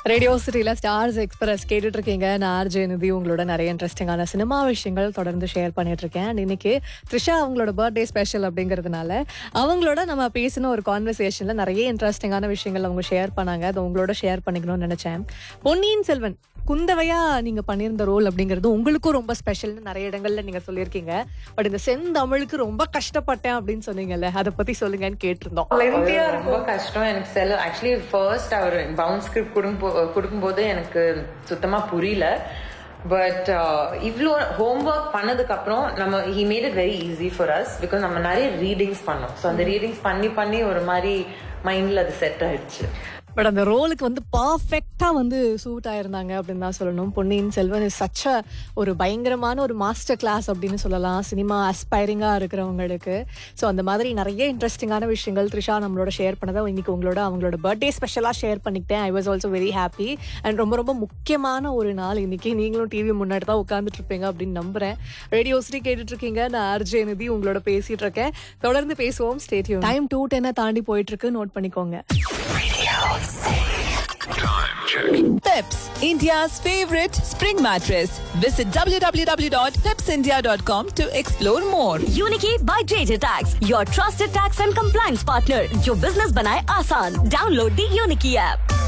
Radio சிட்டியில் stars express கேட்டுட்டு இருக்கீங்க நான் ஆர்ஜே நிதி உங்களோட நிறைய இன்ட்ரெஸ்டிங்கான சினிமா விஷயங்கள் தொடர்ந்து ஷேர் பண்ணிட்டு இருக்கேன் And இன்னைக்கு த்ரிஷா அவங்களோட பர்த்டே ஸ்பெஷல் அப்படிங்கிறதுனால அவங்களோட நம்ம பேசின ஒரு கான்வர்சேஷன்ல நிறைய இன்ட்ரெஸ்டிங்கான விஷயங்கள் அவங்க ஷேர் பண்ணாங்க அதை உங்களோட ஷேர் பண்ணிக்கணும்னு நினைச்சேன் பொன்னியின் செல்வன் குந்தவையா நீங்க பண்ணியிருந்த ரோல் அப்படிங்கிறது உங்களுக்கும் ரொம்ப ஸ்பெஷல்னு நிறைய இடங்கள்ல நீங்க சொல்லியிருக்கீங்க பட் இந்த செந்தமிழுக்கு ரொம்ப கஷ்டப்பட்டேன் அப்படின்னு சொன்னீங்கல்ல அதை பத்தி சொல்லுங்கன்னு கேட்டிருந்தோம் Lengthy-ஆ அது ரொம்ப கஷ்டம் எனக்கு செல் ஆக்சுவலி ஃபர்ஸ்ட் அவர் பவுன்ஸ் ஸ்கிரிப்ட் கொடுக்கும் கொடுக்கும்போது எனக்கு சுத்தமா புரியல பட் இவ்வளோ ஹோம்ஒர்க் பண்ணதுக்கு அப்புறம் நம்ம he made it very easy for us because நம்ம நிறைய ரீடிங்ஸ் பண்ணோம் ஸோ அந்த ரீடிங்ஸ் பண்ணி பண்ணி ஒரு மாதிரி மைண்ட்ல அது செட் ஆயிடுச்சு பட் அந்த ரோலுக்கு வந்து பர்ஃபெக்டா வந்து சூட் ஆயிருந்தாங்க அப்படின்னு தான் சொல்லணும் பொன்னியின் செல்வன் இஸ் சச்ச ஒரு பயங்கரமான ஒரு மாஸ்டர் கிளாஸ் அப்படின்னு சொல்லலாம் சினிமா அஸ்பைரிங்கா இருக்கிறவங்களுக்கு ஸோ அந்த மாதிரி நிறைய இன்ட்ரெஸ்டிங்கான விஷயங்கள் த்ரிஷா நம்மளோட ஷேர் பண்ணதை இன்னைக்கு உங்களோட அவங்களோட பர்த்டே ஸ்பெஷலா ஷேர் பண்ணிக்கிட்டேன் I was also very happy and ரொம்ப ரொம்ப முக்கியமான ஒரு நாள் இன்னைக்கு நீங்களும் டிவி முன்னாடி தான் உட்காந்துட்டு இருப்பீங்க அப்படின்னு நம்புறேன் ரேடியோ ஸ்ரீ கேட்டுட்டு இருக்கீங்க நான் ஆர்ஜே நிதி உங்களோட பேசிட்டு இருக்கேன் தொடர்ந்து பேசுவோம் ஸ்டேடியம் டைம் டூ டென்னை தாண்டி போயிட்டு இருக்கு நோட் பண்ணிக்கோங்க Peps, India's favorite spring mattress. Visit www.pepsindia.com to explore more. Uniki by JJ Tax, your trusted tax and compliance partner. जो business बनाए आसान. Download the Uniki app.